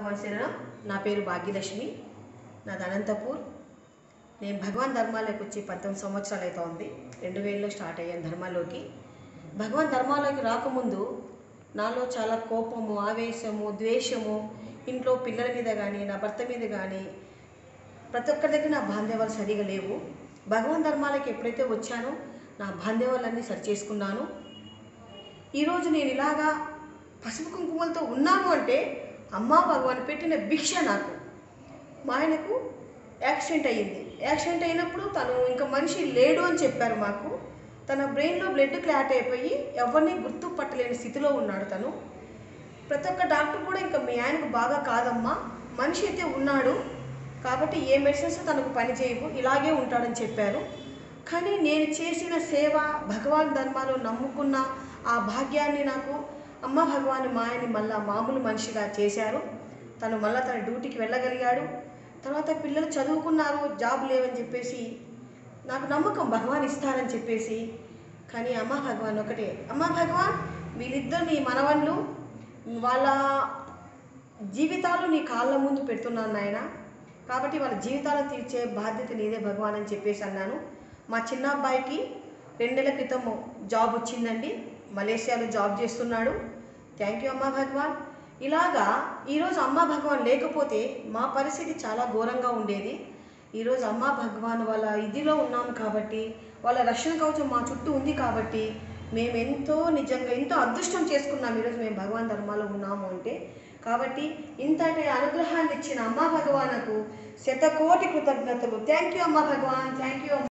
భగవాన్ శరణం నా పేరు భాగ్యలక్ష్మి నాది అనంతపూర్ నేను భగవాన్ ధర్మాలోకి వచ్చి పంతొమ్మిది సంవత్సరాలు అయితే ఉంది రెండు వేలలో స్టార్ట్ అయ్యాను ధర్మాలోకి భగవాన్ ధర్మాలోకి రాకముందు నాలో చాలా కోపము ఆవేశము ద్వేషము ఇంట్లో పిల్లల మీద కానీ నా భర్త మీద కానీ ప్రతి ఒక్కరి దగ్గర నా బాంధవ్యాలు సరిగా లేవు భగవాన్ ధర్మాలకి ఎప్పుడైతే వచ్చానో నా బాంధవ్యాలన్నీ సరి చేసుకున్నాను ఈరోజు నేను ఇలాగా పసుపు కుంకుమలతో ఉన్నాను అంటే అమ్మా భగవాన్ పెట్టిన భిక్ష నాకు మా ఆయనకు యాక్సిడెంట్ అయ్యింది యాక్సిడెంట్ అయినప్పుడు తను ఇంకా మనిషి లేడు అని చెప్పారు మాకు తన బ్రెయిన్లో బ్లడ్ క్లాట్ అయిపోయి ఎవరిని గుర్తుపట్టలేని స్థితిలో ఉన్నాడు తను ప్రతి ఒక్క డాక్టర్ కూడా ఇంకా మీ ఆయనకు బాగా కాదమ్మా మనిషి అయితే ఉన్నాడు కాబట్టి ఏ మెడిసిన్స్ తనకు పని చేయవు ఇలాగే ఉంటాడని చెప్పారు కానీ నేను చేసిన సేవ భగవాన్ ధర్మాలు నమ్ముకున్న ఆ భాగ్యాన్ని నాకు అమ్మ భగవాన్ మా ఆయన్ని మళ్ళా మామూలు మనిషిగా చేశారు తను మళ్ళీ తన డ్యూటీకి వెళ్ళగలిగాడు తర్వాత పిల్లలు చదువుకున్నారు జాబ్ లేవని చెప్పేసి నాకు నమ్మకం భగవాన్ ఇస్తారని చెప్పేసి కానీ అమ్మ భగవాన్ ఒకటే అమ్మ భగవాన్ వీళ్ళిద్దరు నీ మనవళ్ళు వాళ్ళ జీవితాలు నీ కాళ్ళ ముందు పెడుతున్నాను నాయన కాబట్టి వాళ్ళ జీవితాలను తీర్చే బాధ్యత నీదే భగవాన్ అని చెప్పేసి అన్నాను మా చిన్న అబ్బాయికి రెండు నెలల క్రితం జాబ్ వచ్చిందండి మలేషియాలో జాబ్ చేస్తున్నాడు థ్యాంక్ యూ అమ్మా భగవాన్ ఇలాగా ఈరోజు అమ్మా భగవాన్ లేకపోతే మా పరిస్థితి చాలా ఘోరంగా ఉండేది ఈరోజు అమ్మా భగవాన్ వాళ్ళ ఇదిలో ఉన్నాం కాబట్టి వాళ్ళ రక్షణ కవచం మా చుట్టూ ఉంది కాబట్టి మేము ఎంతో నిజంగా ఎంతో అదృష్టం చేసుకున్నాం ఈరోజు మేము భగవాన్ ధర్మాలో ఉన్నాము అంటే కాబట్టి ఇంతటి అనుగ్రహాన్ని ఇచ్చిన అమ్మా భగవానకు శతకోటి కృతజ్ఞతలు థ్యాంక్ యూ అమ్మా భగవాన్ థ్యాంక్ యూ